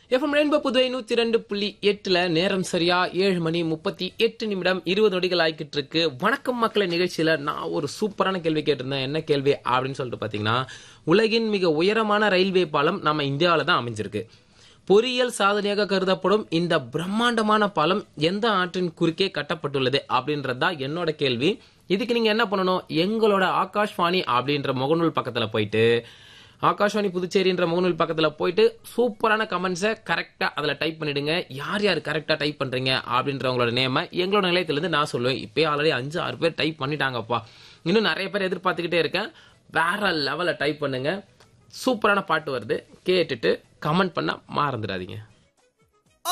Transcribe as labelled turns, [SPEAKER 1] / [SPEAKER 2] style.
[SPEAKER 1] FM rainbow Puduvai நூத்தி ரெண்டு புள்ளி எட்டுல நேரம் சரியா ஏழு மணி முப்பத்தி எட்டு நிமிடம் இருபது நொடிகள் ஆகிக்கிட்டு இருக்கு வணக்கம் மக்களை நிகழ்ச்சியில நான் ஒரு சூப்பரான கேள்வி கேட்டிருந்தேன் என்ன கேள்வி அப்படின்னு சொல்லிட்டு பாத்தீங்கன்னா உலகின் மிக உயரமான ரயில்வே பாலம் நம்ம இந்தியாவில தான் அமைஞ்சிருக்கு பொறியியல் சாதனையாக கருதப்படும் இந்த பிரம்மாண்டமான பாலம் எந்த ஆற்றின் குறுக்கே கட்டப்பட்டுள்ளது அப்படின்றது தான் என்னோட கேள்வி இதுக்கு நீங்க என்ன பண்ணணும் எங்களோட ஆகாஷ்வாணி அப்படின்ற முகநூல் பக்கத்துல போயிட்டு ஆகாஷ்வாணி புதுச்சேரின்ற முகநூல் பக்கத்துல போயிட்டு சூப்பரான கமெண்ட்ஸை கரெக்டா அதுல டைப் பண்ணிடுங்க யார் யார் கரெக்டா டைப் பண்றீங்க அப்படின்றவங்களோட நேம எங்களோட நிலையத்திலிருந்து நான் சொல்லுவேன் இப்பயே ஆல்ரெடி அஞ்சு ஆறு பேர் டைப் பண்ணிட்டாங்கப்பா இன்னும் நிறைய பேர் எதிர்பார்த்துக்கிட்டே இருக்கேன் வேற லெவல்ல டைப் பண்ணுங்க சூப்பரான பாட்டு வருது கேட்டுட்டு கமெண்ட் பண்ண மறந்துடாதீங்க